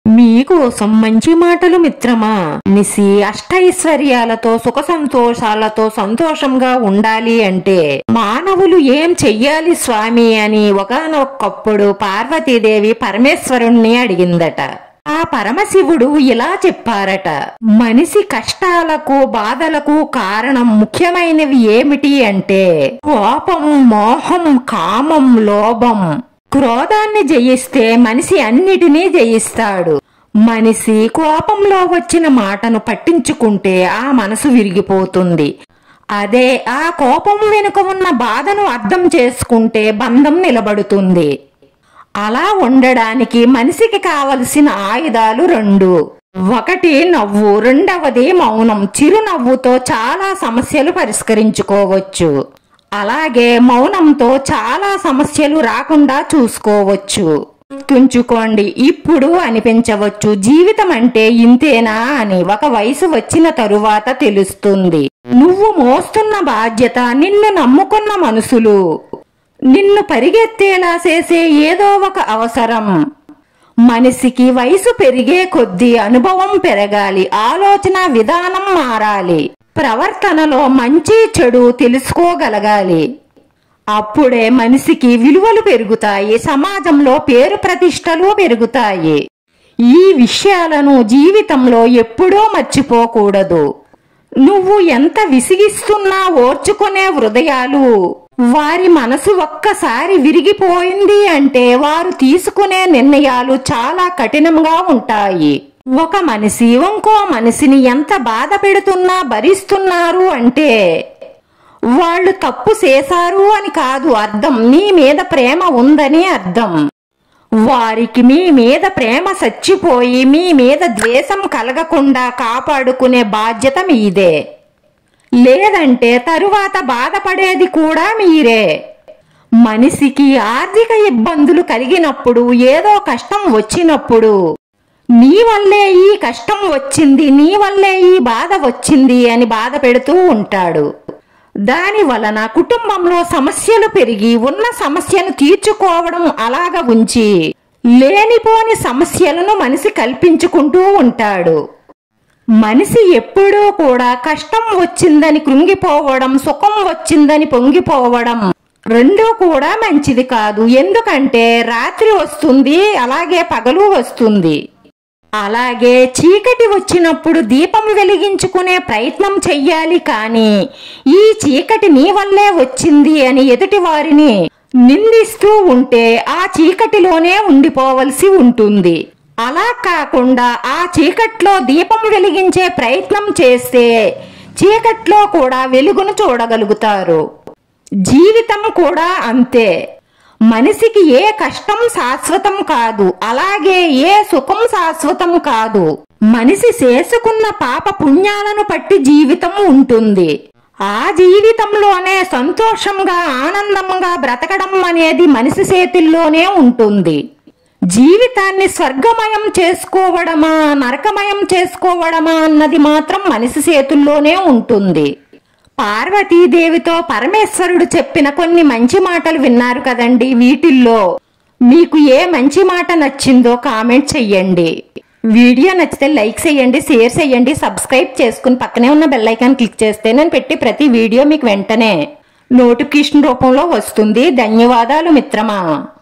మీకోసం మంచి మాటలు మిత్రమా నిసి అష్టైశ్వర్యాలతో సుఖ సంతోషాలతో సంతోషంగా ఉండాలి అంటే మానవులు ఏం చెయ్యాలి స్వామి అని ఒకనొకప్పుడు పార్వతీదేవి పరమేశ్వరుణ్ణి అడిగిందట ఆ పరమశివుడు ఇలా చెప్పారట మనిషి కష్టాలకు బాధలకు కారణం ముఖ్యమైనవి ఏమిటి అంటే కోపం మోహం కామం లోభం క్రోధాన్ని జయిస్తే మనిషి అన్నిటినీ జయిస్తాడు మనిషి కోపంలో వచ్చిన మాటను పట్టించుకుంటే ఆ మనసు విరిగిపోతుంది అదే ఆ కోపం వెనుక ఉన్న బాధను అర్థం చేసుకుంటే బంధం నిలబడుతుంది అలా ఉండడానికి మనిషికి కావలసిన ఆయుధాలు రెండు ఒకటి నవ్వు రెండవది మౌనం చిరునవ్వుతో చాలా సమస్యలు పరిష్కరించుకోవచ్చు అలాగే మౌనంతో చాలా సమస్యలు రాకుండా చూసుకోవచ్చు తుంచుకోండి ఇప్పుడు అనిపించవచ్చు జీవితం అంటే ఇంతేనా అని ఒక వయసు వచ్చిన తరువాత తెలుస్తుంది నువ్వు మోస్తున్న బాధ్యత నిన్ను నమ్ముకున్న మనుషులు నిన్ను పరిగెత్తేలా చేసే ఏదో ఒక అవసరం మనిషికి వయసు పెరిగే కొద్దీ అనుభవం పెరగాలి ఆలోచన విధానం మారాలి ప్రవర్తనలో మంచి చెడు తెలుసుకోగలగాలి అప్పుడే మనిషికి విలువలు పెరుగుతాయి సమాజంలో పేరు ప్రతిష్టలు పెరుగుతాయి ఈ విషయాలను జీవితంలో ఎప్పుడూ మర్చిపోకూడదు నువ్వు ఎంత విసిగిస్తున్నా ఓర్చుకునే హృదయాలు వారి మనసు ఒక్కసారి విరిగిపోయింది అంటే వారు తీసుకునే నిర్ణయాలు చాలా కఠినంగా ఉంటాయి ఒక మనిషి ఇంకో మనిషిని ఎంత బాధ పెడుతున్నా భరిస్తున్నారు అంటే వాళ్ళు తప్పు చేశారు అని కాదు అర్థం నీ మీద ప్రేమ ఉందని అర్థం వారికి మీ మీద ప్రేమ చచ్చిపోయి మీ మీద ద్వేషం కలగకుండా కాపాడుకునే బాధ్యత మీదే లేదంటే తరువాత బాధపడేది కూడా మీరే మనిషికి ఆర్థిక ఇబ్బందులు కలిగినప్పుడు ఏదో కష్టం వచ్చినప్పుడు నీ వల్లే ఈ కష్టం వచ్చింది నీ వల్లే ఈ బాధ వచ్చింది అని బాధ పెడుతూ ఉంటాడు దాని వలన కుటుంబంలో సమస్యలు పెరిగి ఉన్న సమస్యను తీర్చుకోవడం అలాగ ఉంచి లేనిపోని సమస్యలను మనిషి కల్పించుకుంటూ ఉంటాడు మనిషి ఎప్పుడూ కూడా కష్టం వచ్చిందని కృంగిపోవడం సుఖం వచ్చిందని పొంగిపోవడం రెండూ కూడా మంచిది కాదు ఎందుకంటే రాత్రి వస్తుంది అలాగే పగలు వస్తుంది అలాగే చీకటి వచ్చినప్పుడు దీపం వెలిగించుకునే ప్రయత్నం చెయ్యాలి కానీ ఈ చీకటి నీ వల్లే వచ్చింది అని ఎదుటి వారిని నిందిస్తూ ఉంటే ఆ చీకటిలోనే ఉండిపోవలసి ఉంటుంది అలా కాకుండా ఆ చీకట్లో దీపం వెలిగించే ప్రయత్నం చేస్తే చీకట్లో కూడా వెలుగును చూడగలుగుతారు జీవితం కూడా అంతే మనిషికి ఏ కష్టం శాశ్వతం కాదు అలాగే ఏ సుఖం శాశ్వతం కాదు మనిషి చేసుకున్న పాప పుణ్యాలను పట్టి జీవితం ఉంటుంది ఆ జీవితంలోనే సంతోషంగా ఆనందంగా బ్రతకడం అనేది మనిషి చేతుల్లోనే ఉంటుంది జీవితాన్ని స్వర్గమయం చేసుకోవడమా నరకమయం చేసుకోవడమా అన్నది మాత్రం మనిషి చేతుల్లోనే ఉంటుంది పార్వతీదేవితో పరమేశ్వరుడు చెప్పిన కొన్ని మంచి మాటలు విన్నారు కదండి వీటిల్లో మీకు ఏ మంచి మాట నచ్చిందో కామెంట్ చెయ్యండి వీడియో నచ్చితే లైక్ చేయండి షేర్ చేయండి సబ్స్క్రైబ్ చేసుకుని పక్కనే ఉన్న బెల్ ఐకాన్ క్లిక్ చేస్తే నేను పెట్టి ప్రతి వీడియో మీకు వెంటనే నోటిఫికేషన్ రూపంలో వస్తుంది ధన్యవాదాలు మిత్రమా